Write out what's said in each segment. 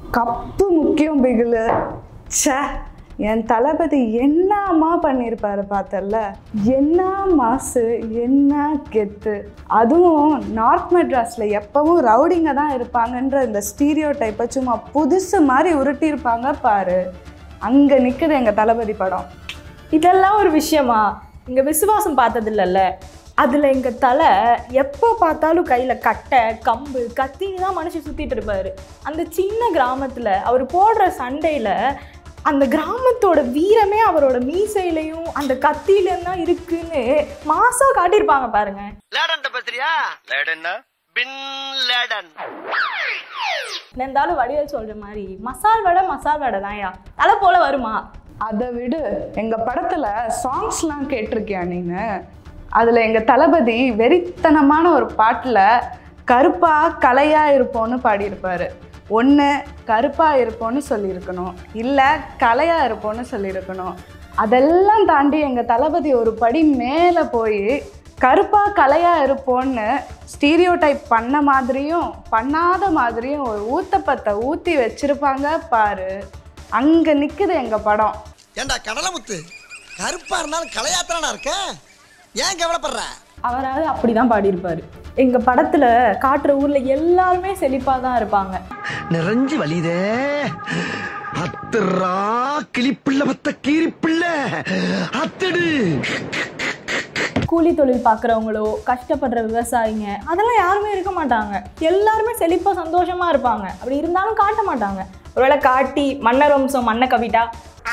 cup முக்கியம் பிகிலு ச்சே என் தளபதி என்னம்மா பண்ணியிருப்பாரு பார்த்தல்ல என்ன மாசு என்ன கெத்து அதுவும் நார்த் மெட்ராஸில் எப்பவும் ரவுடிங்க தான் இருப்பாங்கன்ற இந்த ஸ்டீரியோ டைப்பை சும்மா புதுசு மாதிரி உருட்டியிருப்பாங்க பாரு அங்கே நிற்குது எங்கள் தளபதி படம் இதெல்லாம் ஒரு விஷயமா இங்கே விசுவாசம் பார்த்தது இல்லைல்ல அதில் எங்கள் தலை எப்போ பார்த்தாலும் கையில் கட்டை கம்பு கத்தின்னு தான் மனுஷன் சுற்றிட்டு இருப்பாரு அந்த சின்ன கிராமத்தில் அவர் போடுற சண்டையில் அந்த கிராமத்தோட வீரமே அவரோட மீசையிலையும் அந்த கத்தியிலையும் தான் இருக்குன்னு மாசாக காட்டியிருப்பாங்க பாருங்க லேடன் பத்திரியா லேடன்னா பின் லேடன் இருந்தாலும் வடிவேல் சொல்கிற மாதிரி மசால் வடை மசால் வடை தான்யா தலை போல வருமா அதை விடு எங்கள் படத்தில் சாங்ஸ்லாம் கேட்டிருக்கியா நீனு அதில் எங்கள் தளபதி வெறித்தனமான ஒரு பாட்டில் கருப்பா கலையாக இருப்போன்னு பாடியிருப்பாரு ஒன்று கருப்பாக இருப்போன்னு சொல்லியிருக்கணும் இல்லை கலையாக இருப்போன்னு சொல்லியிருக்கணும் அதெல்லாம் தாண்டி எங்கள் தளபதி ஒரு படி மேலே போய் கருப்பா கலையாக இருப்போன்னு ஸ்டீரியோ டைப் பண்ண மாதிரியும் பண்ணாத மாதிரியும் ஒரு ஊத்தப்பத்தை ஊற்றி வச்சிருப்பாங்க பாரு அங்கே நிற்குது எங்கள் படம் ஏண்டா கடலமுத்து கருப்பா இருந்தாலும் கலையாத்திரனா இருக்க ஏன் கவலைப்படுற அவராவது அப்படி தான் பாடியிருப்பாரு எங்கள் படத்தில் காட்டுற ஊரில் எல்லாருமே செழிப்பாக தான் இருப்பாங்க நிறைஞ்சு வலிதே அத்துறா கிளிப்பிள்ள பத்த கீரிப்பிள்ள அத்தடு கூலி தொழில் பார்க்குறவங்களோ கஷ்டப்படுற விவசாயிங்க அதெல்லாம் யாருமே இருக்க மாட்டாங்க எல்லாருமே செழிப்பாக சந்தோஷமாக இருப்பாங்க அப்படி இருந்தாலும் காட்ட மாட்டாங்க ஒருவேளை காட்டி மன்னர் வம்சம் மன்ன கவிட்டா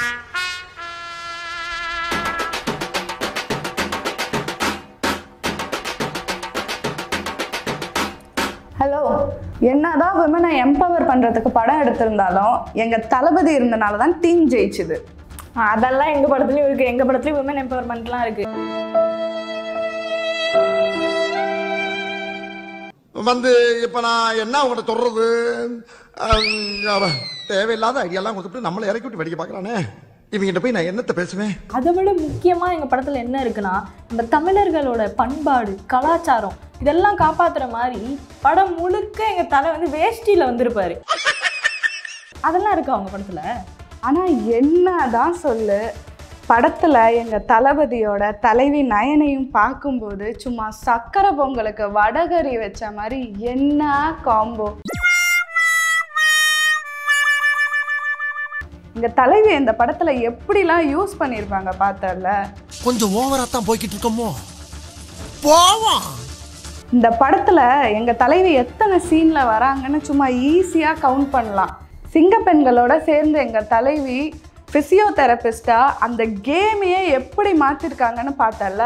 ஹலோ என்னதான் விமனை எம்பவர் பண்ணுறதுக்கு படம் எடுத்திருந்தாலும் எங்கள் தளபதி இருந்தனால தான் டீம் ஜெயிச்சுது அதெல்லாம் எங்கள் படத்துலையும் இருக்குது எங்கள் படத்துலையும் உமன் எம்பவர்மெண்ட்லாம் இருக்குது வந்து இப்ப நான் என்ன உங்கள்கிட்ட சொல்றது அஹ், அவன் தேவையில்லாத ஐடியாலாம் கொடுத்துட்டு நம்மளை இறக்கி விட்டு வெடிக்க பார்க்கறானே இவங்கிட்ட போய் நான் என்னத்த பேசுவேன் அதை விட முக்கியமாக எங்கள் படத்தில் என்ன இருக்குன்னா நம்ம தமிழர்களோட பண்பாடு கலாச்சாரம் இதெல்லாம் காப்பாற்றுற மாதிரி படம் முழுக்க எங்கள் தலை வந்து வேஷ்டியில் வந்திருப்பாரு அதெல்லாம் இருக்கு அவங்க படத்தில் ஆனால் என்னதான் சொல்லு படத்தில் எங்கள் தளபதியோட தலைவி நயனையும் பார்க்கும்போது சும்மா சக்கரை பொங்கலுக்கு வடகறி வச்ச மாதிரி என்ன காம்போ எங்கள் தலைவி இந்த படத்தில் எப்படிலாம் யூஸ் பண்ணியிருப்பாங்க பார்த்தல கொஞ்சம் ஓவரா தான் போய்கிட்டு இருக்கோமோ போவோம் இந்த படத்தில் எங்கள் தலைவி எத்தனை சீனில் வராங்கன்னு சும்மா ஈஸியாக கவுண்ட் பண்ணலாம் சிங்க பெண்களோட சேர்ந்து எங்கள் தலைவி ஃபிசியோதெரபிஸ்டாக அந்த கேமையே எப்படி மாற்றிருக்காங்கன்னு பார்த்தல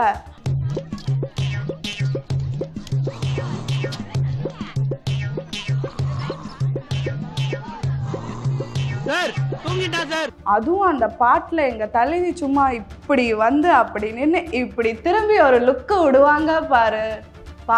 சார் தூங்கிட்டா சார் அதுவும் அந்த பாட்டில் எங்கள் தலைவி சும்மா இப்படி வந்து அப்படி நின்று இப்படி திரும்பி ஒரு லுக்கு விடுவாங்க பாரு பா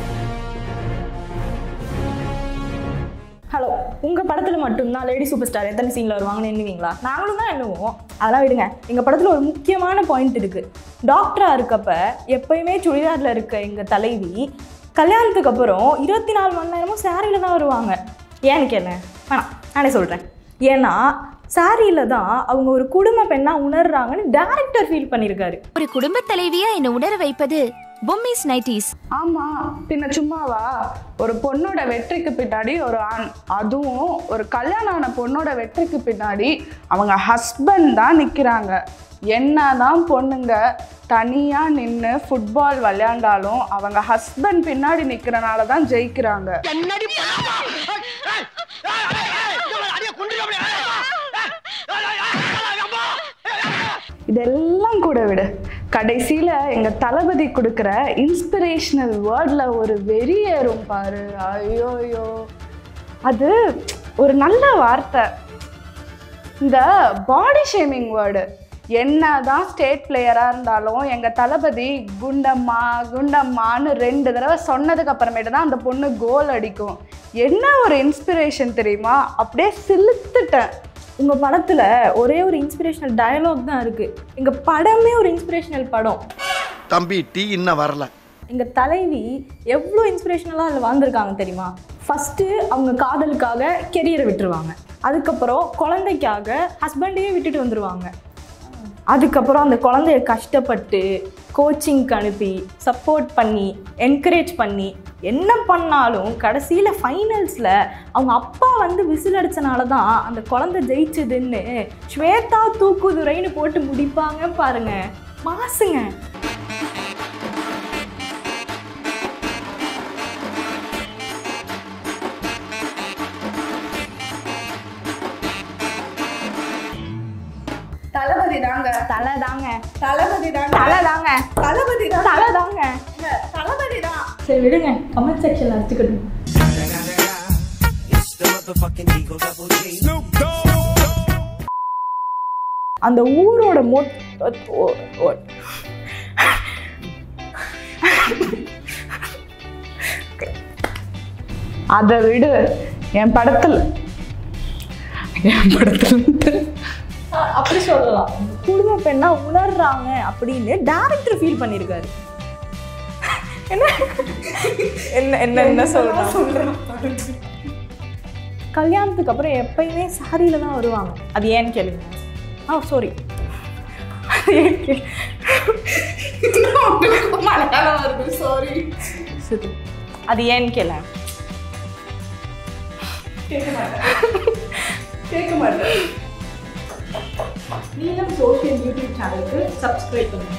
ஹலோ உங்கள் படத்தில் மட்டும்தான் லேடி சூப்பர் ஸ்டார் எத்தனை சீனில் வருவாங்கன்னு எண்ணுவீங்களா நாங்களும் தான் எண்ணுவோம் அதெல்லாம் விடுங்க எங்கள் படத்தில் ஒரு முக்கியமான பாயிண்ட் இருக்குது டாக்டராக இருக்கப்ப எப்பயுமே சுடிதாரில் இருக்க எங்கள் தலைவி கல்யாணத்துக்கு அப்புறம் இருபத்தி நாலு மணி நேரமும் சாரியில் தான் வருவாங்க ஏன்னு கேளேன் வேணாம் நானே சொல்கிறேன் ஏன்னா சாரியில் தான் அவங்க ஒரு குடும்ப பெண்ணாக உணர்றாங்கன்னு டேரக்டர் ஃபீல் பண்ணியிருக்காரு ஒரு குடும்ப தலைவியா என்னை உணர வைப்பது பொம்மிஸ் நைட்டிஸ் ஆமாம் பின்ன சும்மாவா ஒரு பொண்ணோட வெற்றிக்கு பின்னாடி ஒரு ஆண் அதுவும் ஒரு கல்யாணம் ஆன பொண்ணோட வெற்றிக்கு பின்னாடி அவங்க ஹஸ்பண்ட் தான் நிற்கிறாங்க என்னதான் பொண்ணுங்க தனியாக நின்று ஃபுட்பால் விளையாண்டாலும் அவங்க ஹஸ்பண்ட் பின்னாடி நிற்கிறனால தான் ஜெயிக்கிறாங்க என்னடி இதெல்லாம் கூட விடு கடைசியில் எங்கள் தளபதி கொடுக்குற இன்ஸ்பிரேஷனல் வேர்டில் ஒரு வெறி ஏறும் பாரு ஐயோயோ அது ஒரு நல்ல வார்த்தை இந்த பாடி ஷேமிங் வேர்டு என்னதான் ஸ்டேட் பிளேயராக இருந்தாலும் எங்கள் தளபதி குண்டம்மா குண்டம்மான்னு ரெண்டு தடவை சொன்னதுக்கு அப்புறமேட்டு தான் அந்த பொண்ணு கோல் அடிக்கும் என்ன ஒரு இன்ஸ்பிரேஷன் தெரியுமா அப்படியே சிலுத்துட்டேன் உங்கள் படத்தில் ஒரே ஒரு இன்ஸ்பிரேஷனல் டயலாக் தான் இருக்குது எங்கள் படமே ஒரு இன்ஸ்பிரேஷனல் படம் தம்பி டீ இன்னும் வரல எங்கள் தலைவி எவ்வளோ இன்ஸ்பிரேஷனலாக அதில் வாழ்ந்திருக்காங்க தெரியுமா ஃபஸ்ட்டு அவங்க காதலுக்காக கெரியரை விட்டுருவாங்க அதுக்கப்புறம் குழந்தைக்காக ஹஸ்பண்டையே விட்டுட்டு வந்துடுவாங்க அதுக்கப்புறம் அந்த குழந்தைய கஷ்டப்பட்டு கோச்சிங்க்கு அனுப்பி சப்போர்ட் பண்ணி என்கரேஜ் பண்ணி என்ன பண்ணாலும் கடைசியில் ஃபைனல்ஸில் அவங்க அப்பா வந்து விசில் அடிச்சனால தான் அந்த குழந்தை ஜெயிச்சதுன்னு ஸ்வேதா தூக்குதுரைன்னு போட்டு முடிப்பாங்க பாருங்க மாசுங்க தளபதி தாங்க தலை தாங்க தளபதி தாங்க தலை தாங்க தளபதி தான் தலை தாங்க தளபதி தான் சரி விடுங்க கமெண்ட் செக்ஷனில் அடிச்சுக்கட்டும் அந்த ஊரோட மொட் ஓ- ஓ- அதை விடு என் படத்துல என் படத்துல அப்படி சொல்லலாம் குடும்ப பெண்ணா உணர்றாங்க அப்படின்னு டேரக்டர் ஃபீல் பண்ணியிருக்காரு என்ன என்ன என்ன என்ன சொல்றான் கல்யாணத்துக்கு அப்புறம் எப்பயுமே சாரியில தான் வருவாங்க அது ஏன்னு கேளுங்க ஆ சாரி மலையாளம் வருது சாரி அது ஏன்னு கேள கேட்க மாட்டேன் நீங்களும் சோஷியல் யூடியூப் சேனலுக்கு சப்ஸ்கிரைப் பண்ணுங்க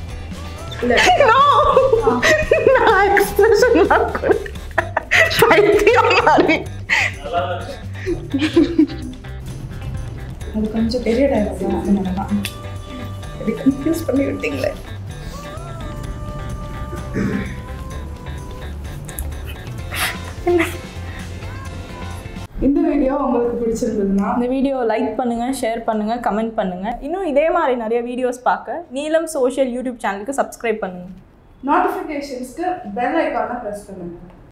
நான் எக்ஸ்பிரஷன் பைத்தியம் மாதிரி அது கொஞ்சம் பெரிய டைலாக் தான் அதனால தான் அது கன்ஃபியூஸ் பண்ணி விட்டீங்களே இந்த வீடியோ உங்களுக்கு பிடிச்சிருந்ததுன்னா இந்த வீடியோ லைக் பண்ணுங்க ஷேர் பண்ணுங்க கமெண்ட் பண்ணுங்க இன்னும் இதே மாதிரி நிறைய வீடியோஸ் பார்க்க நீலம் சோஷியல் யூடியூப் சேனலுக்கு சப்ஸ்கிரைப் பண்ணுங்க நோட்டிஃபிகேஷன்ஸ்க்கு பெல் ஐக்கானை ப்ரெஸ் பண்ணுங்க